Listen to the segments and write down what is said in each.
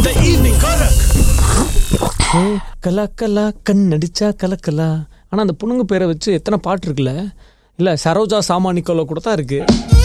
The evening Karak. ஏய், கலா கலா கண் அடிச்சா கலக்கலா ஆனா அந்த பொண்ணுங்க பேரை வச்சு எத்தனை பாட்டு இருக்குல்ல இல்ல சரோஜா சாமானிக்கோல கூட தான் இருக்கு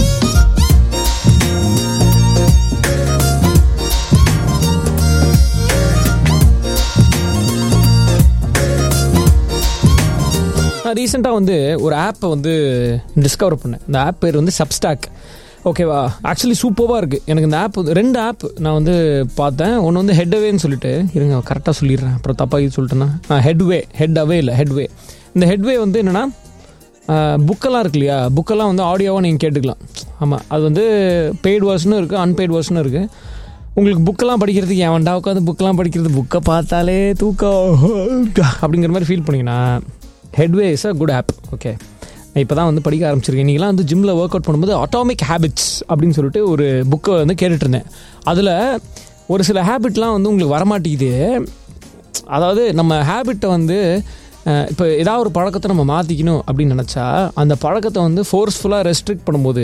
நான் ரீசெண்டாக வந்து ஒரு ஆப்பை வந்து டிஸ்கவர் பண்ணேன் இந்த ஆப் பேர் வந்து சப்ஸ்டாக் ஓகேவா ஆக்சுவலி சூப்பராக இருக்குது எனக்கு இந்த ஆப் ரெண்டு ஆப் நான் வந்து பார்த்தேன் ஒன்று வந்து ஹெட் அவேன்னு சொல்லிட்டு இருங்க கரெக்டாக சொல்லிடுறேன் அப்புறம் தப்பாக இது சொல்லிட்டேன்னா ஹெட்வே ஹெட் அவே இல்லை ஹெட்வே இந்த ஹெட்வே வந்து என்னென்னா புக்கெல்லாம் இருக்கு இல்லையா புக்கெல்லாம் வந்து ஆடியோவாக நீங்கள் கேட்டுக்கலாம் ஆமாம் அது வந்து பெய்டு வெர்ஷனும் இருக்குது அன்பெய்டு வெர்ஷனும் இருக்குது உங்களுக்கு புக்கெல்லாம் படிக்கிறதுக்கு என் வண்டா உட்காந்து புக்கெல்லாம் படிக்கிறது புக்கை பார்த்தாலே தூக்கம் அப்படிங்கிற மாதிரி ஃபீல் பண்ணிங்கன்னா headway is a good app okay நான் இப்போ தான் வந்து படிக்க ஆரம்பிச்சிருக்கேன் நீங்களாம் வந்து ஜிம்மில் ஒர்க் அவுட் பண்ணும்போது ஆட்டோமிக் ஹேபிட்ஸ் அப்படின்னு சொல்லிட்டு ஒரு புக்கை வந்து கேட்டுட்டு இருந்தேன் அதில் ஒரு சில ஹேபிட்லாம் வந்து உங்களுக்கு வரமாட்டேங்குது அதாவது நம்ம ஹேபிட்டை வந்து அஹ், இப்போ ஏதாவது ஒரு பழக்கத்தை நம்ம மாற்றிக்கணும் அப்படின்னு நினச்சா அந்த பழக்கத்தை வந்து ஃபோர்ஸ்ஃபுல்லாக ரெஸ்ட்ரிக்ட் பண்ணும்போது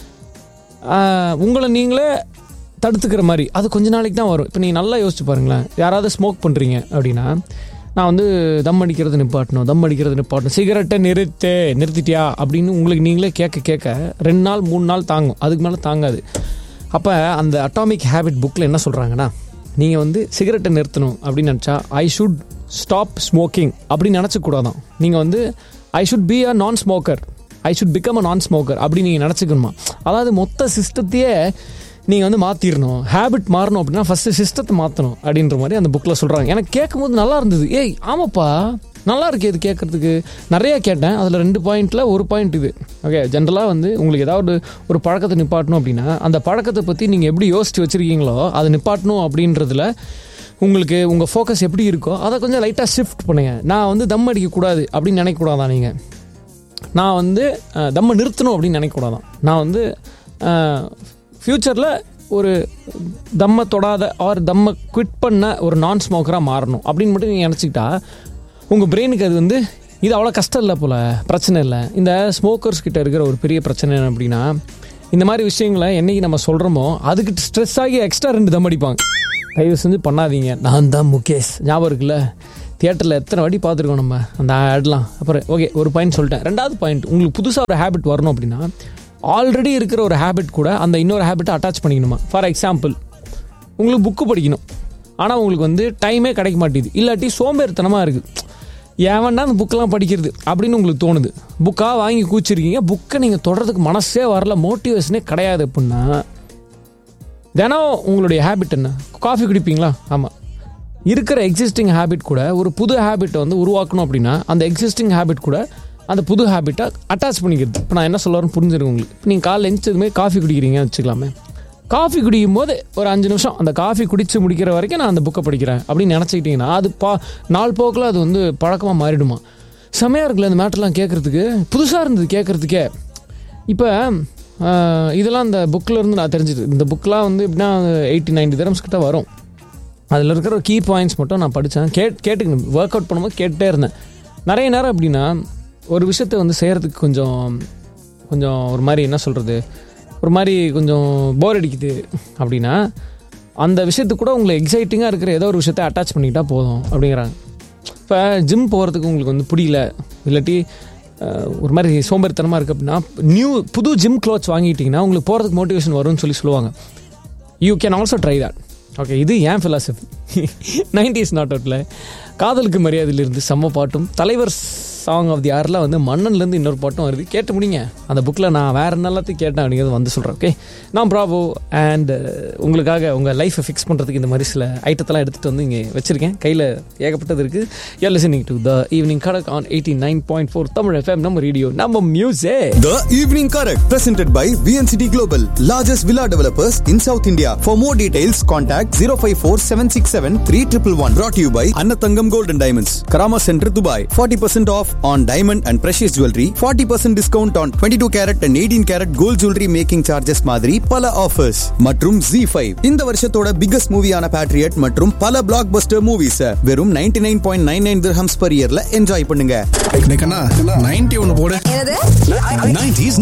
ஆஹ், உங்களை நீங்களே தடுத்துக்கிற மாதிரி அது கொஞ்ச நாளைக்கு தான் வரும் இப்போ நீங்கள் நல்லா யோசிச்சு பாருங்களேன் யாராவது ஸ்மோக் பண்ணுறீங்க அப்படின்னா நான் வந்து தம் அடிக்கிறது நிப்பாட்டணும் தம் அடிக்கிறது நிப்பாட்டணும் சிகரெட்டை நிறுத்து நிறுத்திட்டியா அப்படின்னு உங்களுக்கு நீங்களே கேட்க கேட்க ரெண்டு நாள் மூணு நாள் தாங்கும் அதுக்கு மேலே தாங்காது அப்போ அந்த அட்டாமிக் ஹேபிட் புக்கில் என்ன சொல்கிறாங்கன்னா நீங்கள் வந்து சிகரெட்டை நிறுத்தணும் அப்படின்னு நினச்சா ஐ ஷுட் ஸ்டாப் ஸ்மோக்கிங் அப்படின்னு நினச்சக்கூடாதான் நீங்கள் வந்து I should be a non smoker I should become a non smoker அப்படி நீங்கள் நினச்சிக்கணுமா அதாவது மொத்த சிஸ்டத்தையே நீங்கள் வந்து மாற்றிடணும் ஹேபிட் மாறணும் அப்படின்னா ஃபஸ்ட்டு சிஸ்டத்தை மாற்றணும் அப்படின்ற மாதிரி அந்த புக்கில் சொல்கிறாங்க எனக்கு கேட்கும்போது நல்லா இருந்தது ஏய் ஆமாப்பா நல்லா இருக்கு இது கேட்குறதுக்கு நிறைய கேட்டேன் அதில் ரெண்டு பாயிண்ட்டில் ஒரு பாயிண்ட் இது ஓகே ஜென்ரலாக வந்து உங்களுக்கு ஏதாவது ஒரு பழக்கத்தை நிப்பாட்டணும் அப்படின்னா அந்த பழக்கத்தை பற்றி நீங்கள் எப்படி யோசிச்சு வச்சுருக்கீங்களோ அதை நிப்பாட்டணும் அப்படின்றதுல உங்களுக்கு உங்கள் ஃபோக்கஸ் எப்படி இருக்கோ அதை கொஞ்சம் லைட்டாக ஷிஃப்ட் பண்ணுங்க நான் வந்து தம் அடிக்கக்கூடாது அப்படின்னு நினைக்கக்கூடாதா நீங்கள் நான் வந்து அஹ், தம்மை நிறுத்தணும் அப்படின்னு நினைக்கக்கூடாதான் நான் வந்து ஃப்யூச்சரில் ஒரு தம்மை தொடாத ஆர் தம்மை குவிட் பண்ண ஒரு நான் ஸ்மோக்கராக மாறணும் அப்படின்னு மட்டும் நீங்கள் நினச்சிக்கிட்டா உங்கள் பிரெயினுக்கு அது வந்து இது அவ்வளோ கஷ்டம் இல்லை போல் பிரச்சனை இல்லை இந்த ஸ்மோக்கர்ஸ் கிட்ட இருக்கிற ஒரு பெரிய பிரச்சனை என்ன அப்படின்னா இந்த மாதிரி விஷயங்களை என்னைக்கு நம்ம சொல்கிறோமோ அதுக்கு ஸ்ட்ரெஸ் ஆகி எக்ஸ்ட்ரா ரெண்டு தம் அடிப்பாங்க தயவு செஞ்சு பண்ணாதீங்க நான் தான் முகேஷ் ஞாபகம் இருக்குல்ல தியேட்டரில் எத்தனை வாட்டி பார்த்துருக்கோம் நம்ம அந்த ஆட்லாம் அப்புறம் ஓகே ஒரு பாயிண்ட் சொல்லிட்டேன் ரெண்டாவது பாயிண்ட் உங்களுக்கு புதுசாக ஒரு ஹேபிட் வரணும் அப்படின்னா ஆல்ரெடி இருக்கிற ஒரு ஹேபிட் கூட அந்த இன்னொரு ஹேபிட்டை அட்டாச் பண்ணிக்கணுமா ஃபார் எக்ஸாம்பிள் உங்களுக்கு புக்கு படிக்கணும் ஆனால் உங்களுக்கு வந்து டைமே கிடைக்க மாட்டேங்குது இல்லாட்டி சோம்பேறித்தனமாக இருக்குது ஏன் வேண்டாம் அந்த புக்கெல்லாம் படிக்கிறது அப்படின்னு உங்களுக்கு தோணுது புக்காக வாங்கி கூச்சிருக்கீங்க புக்கை நீங்கள் தொடர்றதுக்கு மனசே வரல மோட்டிவேஷனே கிடையாது அப்படின்னா தினம் உங்களுடைய ஹேபிட் என்ன காஃபி குடிப்பீங்களா ஆமாம் இருக்கிற எக்ஸிஸ்டிங் ஹேபிட் கூட ஒரு புது ஹேபிட்டை வந்து உருவாக்கணும் அப்படின்னா அந்த எக்ஸிஸ்டிங் ஹேபிட் கூட அந்த புது ஹேபிட்டை அட்டாச் பண்ணிக்கிறது இப்போ நான் என்ன சொல்ல வரேன்னு புரிஞ்சிருக்கும் உங்களுக்கு இப்போ நீங்கள் காலைல எந்திரிச்சதுமே காஃபி குடிக்கிறீங்கன்னு வச்சுக்கலாமே காஃபி குடிக்கும் போது ஒரு அஞ்சு நிமிஷம் அந்த காஃபி குடிச்சு முடிக்கிற வரைக்கும் நான் அந்த புக்கை படிக்கிறேன் அப்படின்னு நினச்சிக்கிட்டிங்கன்னா அது பா நாள் போக்கில் அது வந்து பழக்கமாக மாறிடுமா செமையாக இருக்குல்ல இந்த மேட்டர்லாம் கேட்குறதுக்கு புதுசாக இருந்தது கேட்குறதுக்கே இப்போ இதெல்லாம் இந்த புக்கில் இருந்து நான் தெரிஞ்சுது இந்த புக்கெலாம் வந்து எப்படின்னா எயிட்டி நைன்டி திரம்ஸ் கிட்ட வரும் அதில் இருக்கிற கீ பாயிண்ட்ஸ் மட்டும் நான் படித்தேன் கேட் கேட்டுக்கணும் ஒர்க் அவுட் பண்ணும்போது கேட்டுட்டே இருந்தேன் நிறைய நேரம் எப்படின்னா ஒரு விஷயத்தை வந்து செய்கிறதுக்கு கொஞ்சம் கொஞ்சம் ஒரு மாதிரி என்ன சொல்கிறது ஒரு மாதிரி கொஞ்சம் போர் அடிக்குது அப்படின்னா அந்த விஷயத்துக்கு கூட உங்களை எக்ஸைட்டிங்காக இருக்கிற ஏதோ ஒரு விஷயத்தை அட்டாச் பண்ணிக்கிட்டா போதும் அப்படிங்கிறாங்க இப்போ ஜிம் போகிறதுக்கு உங்களுக்கு வந்து பிடிக்கல இல்லாட்டி அஹ், ஒரு மாதிரி சோம்பேறித்தனமாக இருக்குது அப்படின்னா நியூ புது ஜிம் க்ளோத்ஸ் வாங்கிட்டீங்கன்னா உங்களுக்கு போகிறதுக்கு மோட்டிவேஷன் வரும்னு சொல்லி சொல்லுவாங்க you can also try that okay இது ஏன் ஃபிலாசபி நைன்டிஸ் நாட் அவுட்டில் காதலுக்கு மரியாதையிலிருந்து செம்ம பாட்டும் தலைவர் சாங் ஆஃப் தி ஆரில் வந்து மன்னன்லேருந்து இன்னொரு பாட்டும் வருது கேட்டு முடிங்க அந்த புக்கில் நான் வேறு என்னெல்லாத்தையும் கேட்டேன் அப்படிங்கிறது வந்து சொல்கிறேன் ஓகே நான் ப்ராவோ அண்ட் உங்களுக்காக உங்கள் லைஃப்பை ஃபிக்ஸ் பண்ணுறதுக்கு இந்த மாதிரி சில ஐட்டத்தெல்லாம் எடுத்துகிட்டு வந்து இங்கே வச்சுருக்கேன் கையில் ஏகப்பட்டது இருக்குது you listening to the evening கடக் on eighty nine point four Tamil FM நம்ம ரேடியோ நம்ம music The Evening Correct, presented by VNCT Global, largest villa developers in South India. For more details, contact 054 767 3111. Brought to you by Annatangam Gold and Diamonds, Karama Center, Dubai. 40% off on diamond and precious jewelry. 40% discount on 22 carat and 18 carat gold jewelry making charges மாதிரி பல offers. மற்றும் Z5. இந்த வருஷத்தோட biggest மூவியான Patriot மற்றும் பல blockbuster movies வெறும் 99.99 dirhams per yearல enjoy பண்ணுங்க நைன்டி ஒன்று போடு என்னது 90s